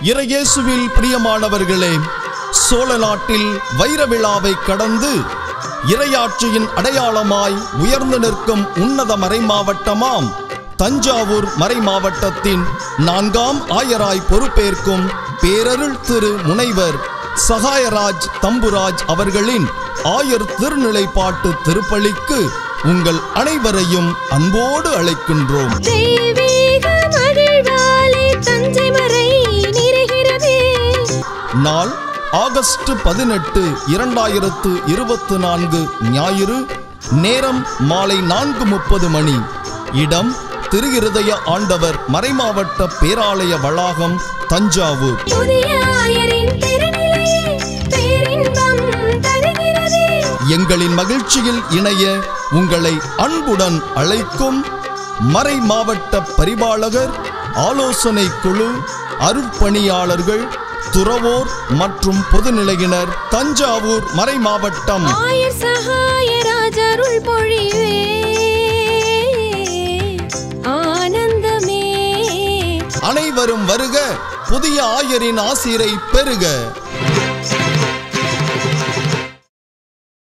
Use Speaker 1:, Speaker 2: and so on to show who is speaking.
Speaker 1: இறையேசுவில் பிரியமானவர்களே சோழ நாட்டில் வைர விழாவை கடந்து இரையாட்சியின் அடையாளமாய் உயர்ந்து நிற்கும் உன்னத மறைமாவட்டமாம் தஞ்சாவூர் மறைமாவட்டத்தின் நான்காம் ஆயராய் பொறுப்பேற்கும் பேரருள் திரு முனைவர் சகாயராஜ் தம்புராஜ் அவர்களின் ஆயர் திருநிலைப்பாட்டு திருப்பலிக்கு உங்கள் அனைவரையும் அன்போடு அழைக்கின்றோம்
Speaker 2: தெய்வீக மகிழ்வாலே தஞ்சை மறை நிறைகிறதே
Speaker 1: நாள் ஆகஸ்ட் பதினெட்டு இரண்டாயிரத்து இருபத்து நான்கு ஞாயிறு நேரம் மாலை நான்கு முப்பது மணி இடம் திருஇருதய ஆண்டவர் மறைமாவட்ட பேராலய வளாகம் தஞ்சாவூர்
Speaker 2: புதிய ஆயரின் திருநிலையே பேரின்பம் தருகிறதே
Speaker 1: எங்களின் மகிழ்ச்சியில் இணைய உங்களை அன்புடன் அழைக்கும் மறை மாவட்ட பரிபாலகர் ஆலோசனை குழு அருட்பணியாளர்கள் துறவோர் மற்றும் பொதுநிலையினர் தஞ்சாவூர் மறை மாவட்டம்
Speaker 2: ஆயர் சகாயராஜ் அருள் பொழிவே ஆனந்தமே
Speaker 1: அனைவரும் வருக புதிய ஆயரின் ஆசிரை பெறுக